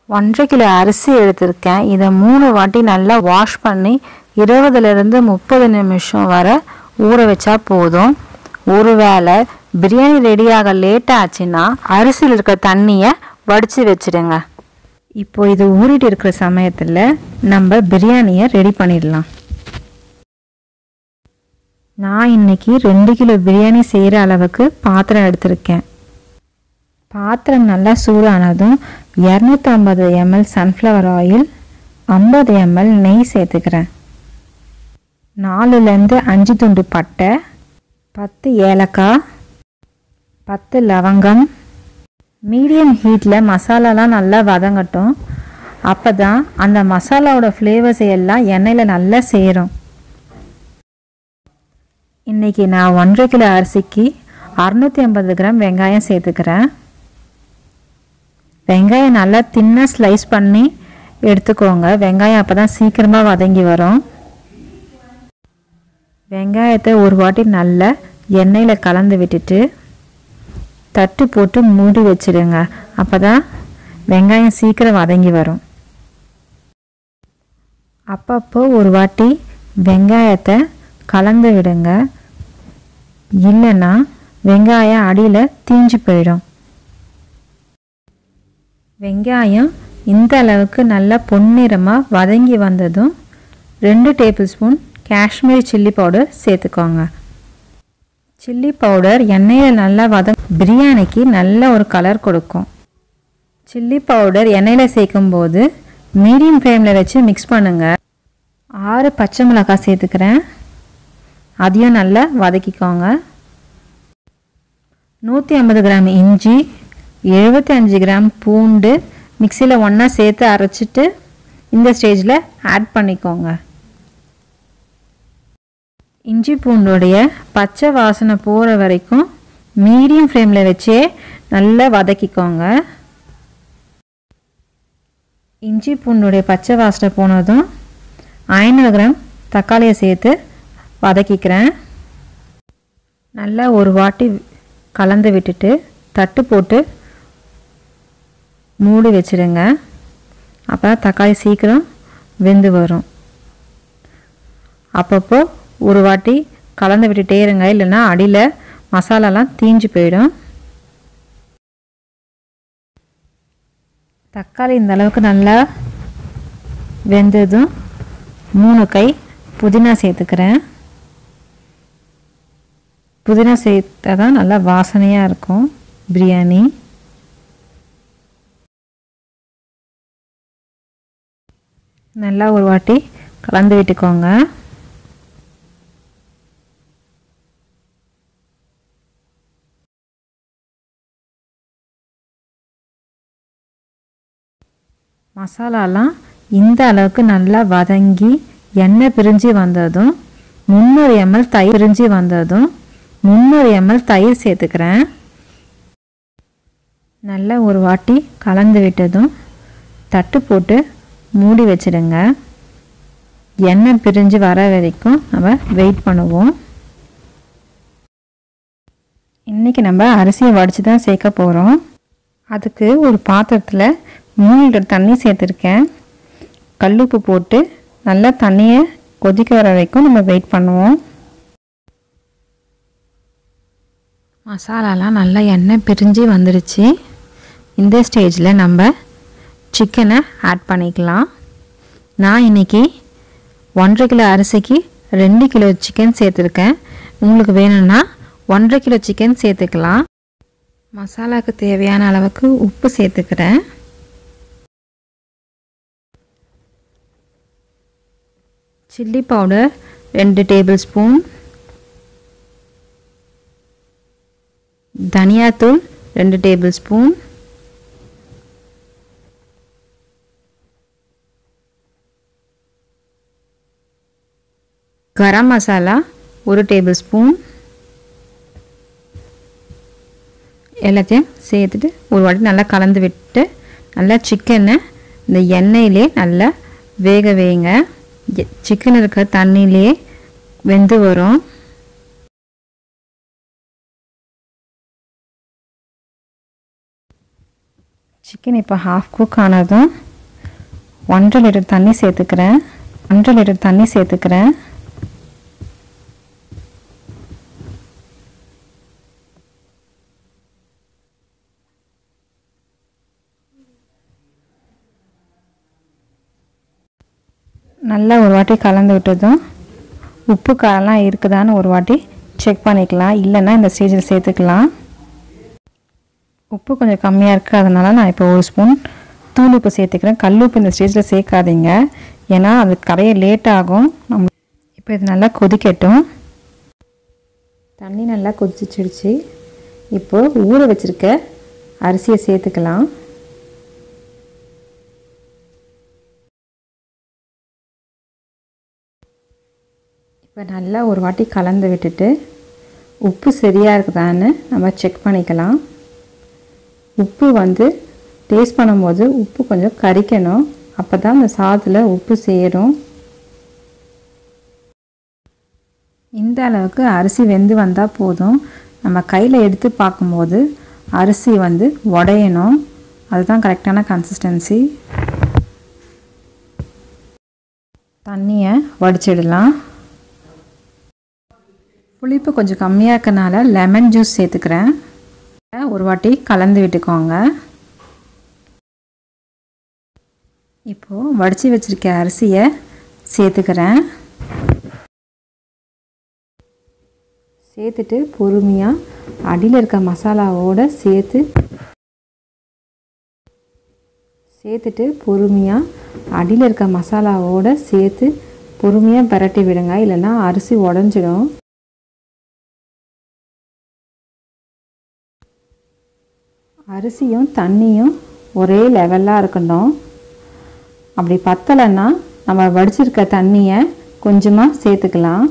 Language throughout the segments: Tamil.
ஒன்றரை கிலோ அரிசி எடுத்திருக்கேன் இதை மூணு வாட்டி நல்லா வாஷ் பண்ணி இருபதுலேருந்து முப்பது நிமிஷம் வரை ஊற வச்சா போதும் ஒருவேளை பிரியாணி ரெடியாக லேட் ஆச்சுன்னா அரிசியில் இருக்க தண்ணியை வடித்து வச்சிடுங்க இப்போ இது ஊறிட்டு இருக்கிற சமயத்தில் நம்ம பிரியாணியை ரெடி பண்ணிடலாம் நான் இன்னைக்கு ரெண்டு கிலோ பிரியாணி செய்கிற அளவுக்கு பாத்திரம் எடுத்திருக்கேன் பாத்திரம் நல்லா சூடானதும் இரநூத்தம்பது எம்எல் சன்ஃப்ளவர் ஆயில் ஐம்பது எம்எல் நெய் சேர்த்துக்கிறேன் நாலுலேருந்து அஞ்சு துண்டு பட்டை பத்து ஏலக்காய் பத்து லவங்கம் மீடியம் ஹீட்டில் மசாலாலாம் நல்லா வதங்கட்டும் அப்போ தான் அந்த மசாலாவோட ஃப்ளேவர்ஸ் எல்லாம் எண்ணெயில் நல்லா சேரும் இன்றைக்கி நான் ஒன்றரை கிலோ அரிசிக்கு அறுநூற்றி ஐம்பது கிராம் வெங்காயம் சேர்த்துக்கிறேன் வெங்காயம் நல்லா தின்னாக ஸ்லைஸ் பண்ணி எடுத்துக்கோங்க வெங்காயம் அப்போ தான் சீக்கிரமாக வதங்கி வரும் வெங்காயத்தை ஒரு வாட்டி நல்லா எண்ணெயில் கலந்து விட்டுட்டு தட்டு போட்டு மூடி வச்சிடுங்க அப்போ தான் வெங்காயம் சீக்கிரம் வதங்கி வரும் அப்பப்போ ஒரு வாட்டி வெங்காயத்தை கலந்து விடுங்க இல்லைன்னா வெங்காயம் அடியில் தீஞ்சு போயிடும் வெங்காயம் இந்த அளவுக்கு நல்லா பொன்னிறமாக வதங்கி வந்ததும் ரெண்டு tablespoon Kashmiri chilli powder சேர்த்துக்கோங்க சில்லி பவுடர் எண்ணெயில் நல்லா வத பிரியாணிக்கு நல்ல ஒரு கலர் கொடுக்கும் சில்லி பவுடர் எண்ணெயில் சேர்க்கும்போது மீடியம் ஃப்ளேமில் வச்சு மிக்ஸ் பண்ணுங்கள் ஆறு பச்சை மிளகாய் சேர்த்துக்கிறேன் அதையும் நல்லா வதக்கிக்கோங்க நூற்றி ஐம்பது கிராம் இஞ்சி எழுபத்தி அஞ்சு கிராம் பூண்டு மிக்சியில் ஒன்றா சேர்த்து அரைச்சிட்டு இந்த ஸ்டேஜில் ஆட் பண்ணிக்கோங்க இஞ்சி பூண்டோடைய பச்சை வாசனை போகிற வரைக்கும் மீடியம் ஃப்ளேமில் வச்சே நல்லா வதக்கிக்கோங்க இஞ்சி பூண்டுடைய பச்சை வாசனை போனதும் ஐநூறு கிராம் தக்காளியை சேர்த்து வதக்கிக்கிறேன் நல்லா ஒரு வாட்டி கலந்து விட்டுட்டு தட்டு போட்டு மூடி வச்சிடுங்க அப்போ தக்காளி சீக்கிரம் வெந்து வரும் அப்பப்போ ஒரு வாட்டி கலந்து விட்டுட்டே இருங்க இல்லைன்னா அடியில் மசாலாலாம் தீஞ்சு போயிடும் தக்காளி இந்த அளவுக்கு நல்லா வெந்ததும் மூணு கை புதினா சேர்த்துக்கிறேன் புதினா சேர்த்தா தான் நல்லா வாசனையாக இருக்கும் பிரியாணி நல்லா ஒரு வாட்டி கலந்து விட்டுக்கோங்க மசாலாலாம் இந்த அளவுக்கு நல்லா வதங்கி எண்ணெய் பிரிஞ்சு வந்ததும் முந்நூறு எம்எல் தயிர் பிரிஞ்சு வந்ததும் முந்நூறு எம்எல் தயிர் சேர்த்துக்கிறேன் நல்லா ஒரு வாட்டி கலந்து விட்டதும் தட்டு போட்டு மூடி வச்சிடுங்க எண்ணெய் பிரிஞ்சு வர வரைக்கும் நம்ம வெயிட் பண்ணுவோம் இன்றைக்கி நம்ம அரிசியை வடித்து தான் சேர்க்க போகிறோம் அதுக்கு ஒரு பாத்திரத்தில் மூணு லிட்டர் தண்ணி சேர்த்துருக்கேன் கல்லுப்பு போட்டு நல்லா தண்ணியை கொதிக்க வர வரைக்கும் நம்ம வெயிட் பண்ணுவோம் மசாலாலாம் நல்லா எண்ணெய் பிரிஞ்சு வந்துடுச்சு இந்த ஸ்டேஜில் நம்ம சிக்கனை ஆட் பண்ணிக்கலாம் நான் இன்றைக்கி ஒன்றரை கிலோ அரிசிக்கு ரெண்டு கிலோ சிக்கன் சேர்த்துருக்கேன் உங்களுக்கு வேணும்னா ஒன்றரை கிலோ சிக்கன் சேர்த்துக்கலாம் மசாலாவுக்கு தேவையான அளவுக்கு உப்பு சேர்த்துக்கிறேன் சில்லி பவுடர் ரெண்டு டேபிள் ஸ்பூன் தனியாத்தூள் ரெண்டு டேபிள் ஸ்பூன் கரம் மசாலா ஒரு டேபிள் ஸ்பூன் எல்லாத்தையும் சேர்த்துட்டு ஒரு வாட்டி நல்லா கலந்து விட்டு நல்லா சிக்கனை இந்த எண்ணெயிலே நல்லா வேக வேங்க சிக்கன் இருக்க தண்ணியிலே வெந்து வரும் சிக்கன் இப்போ ஹாஃப் குக் ஆனதும் ஒன்றரை லிட்டர் தண்ணி சேர்த்துக்கிறேன் ஒன்றரை லிட்டர் தண்ணி சேர்த்துக்கிறேன் நல்லா ஒரு வாட்டி கலந்து விட்டதும் உப்பு காரெல்லாம் இருக்குதான்னு ஒரு வாட்டி செக் பண்ணிக்கலாம் இல்லைன்னா இந்த ஸ்டேஜில் சேர்த்துக்கலாம் உப்பு கொஞ்சம் கம்மியாக இருக்குது அதனால் நான் இப்போ ஒரு ஸ்பூன் தூள் உப்பு சேர்த்துக்கிறேன் கல் உப்பு இந்த ஸ்டேஜில் சேர்க்காதீங்க ஏன்னா அது கரைய லேட் ஆகும் நம்ம இப்போ இது நல்லா கொதிக்கட்டும் தண்ணி நல்லா கொதிச்சிடுச்சு இப்போ ஊற வச்சுருக்க அரிசியை சேர்த்துக்கலாம் இப்போ நல்லா ஒரு வாட்டி கலந்து விட்டுட்டு உப்பு சரியாக இருக்குதான்னு நம்ம செக் பண்ணிக்கலாம் உப்பு வந்து டேஸ்ட் பண்ணும்போது உப்பு கொஞ்சம் கரிக்கணும் அப்போ தான் அந்த சாதத்தில் உப்பு சேரும் இந்த அளவுக்கு அரிசி வெந்து வந்தால் போதும் நம்ம கையில் எடுத்து பார்க்கும்போது அரிசி வந்து உடையணும் அதுதான் கரெக்டான கன்சிஸ்டன்சி தண்ணியை வடிச்சிடலாம் புளிப்பு கொஞ்சம் கம்மியாக இருக்கனால லெமன் ஜூஸ் சேர்த்துக்கிறேன் ஒரு வாட்டி கலந்து விட்டுக்கோங்க இப்போது வடித்து வச்சுருக்க அரிசியை சேர்த்துக்கிறேன் சேர்த்துட்டு பொறுமையாக அடியில் இருக்க மசாலாவோடு சேர்த்து சேர்த்துட்டு பொறுமையாக அடியில் இருக்க மசாலாவோடு சேர்த்து பொறுமையாக பரட்டி விடுங்க இல்லைன்னா அரிசி உடஞ்சிடும் அரிசியும் தண்ணியும் ஒரே லெவலாக இருக்கணும் அப்படி பத்தலைன்னா நம்ம வடிச்சிருக்க தண்ணியை கொஞ்சமாக சேர்த்துக்கலாம்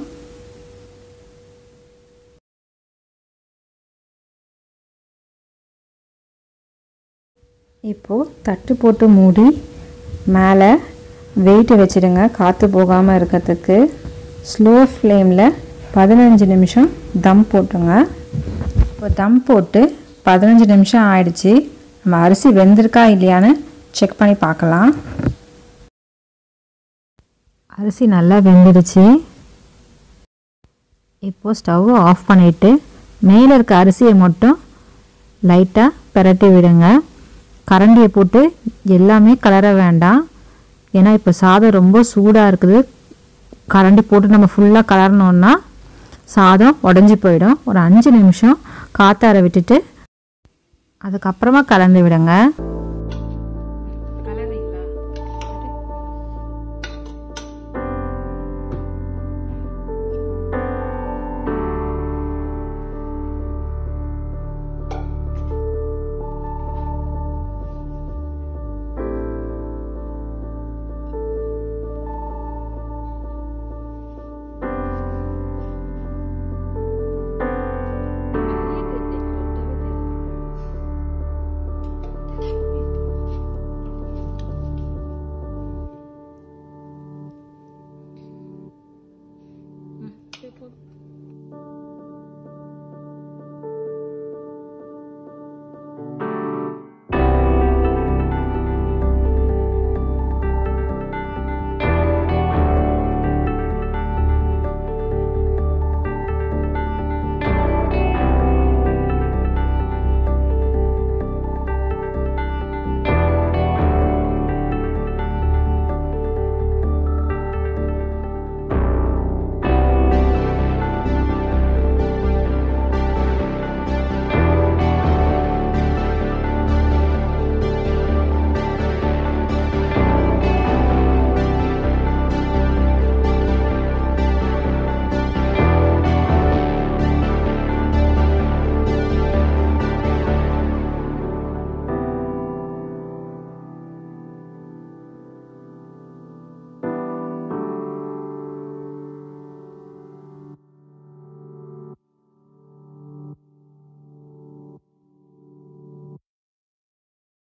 இப்போது தட்டு போட்டு மூடி மேலே வெயிட்டு வச்சிடுங்க காற்று போகாமல் இருக்கிறதுக்கு ஸ்லோ ஃப்ளேமில் பதினஞ்சு நிமிஷம் தம் போட்டுங்க இப்போ தம் போட்டு பதினஞ்சு நிமிஷம் ஆயிடுச்சு நம்ம அரிசி வெந்திருக்கா இல்லையான்னு செக் பண்ணி பார்க்கலாம் அரிசி நல்லா வெந்துடுச்சு இப்போது ஸ்டவ் ஆஃப் பண்ணிவிட்டு மேலே இருக்க அரிசியை மட்டும் லைட்டாக பிரட்டி விடுங்க கரண்டியை போட்டு எல்லாமே கலர வேண்டாம் ஏன்னா இப்போ சாதம் ரொம்ப சூடாக இருக்குது கரண்டி போட்டு நம்ம ஃபுல்லாக கலரணுன்னா சாதம் உடஞ்சி போயிடும் ஒரு அஞ்சு நிமிஷம் காத்தார விட்டுட்டு அதுக்கப்புறமா கலந்து விடுங்க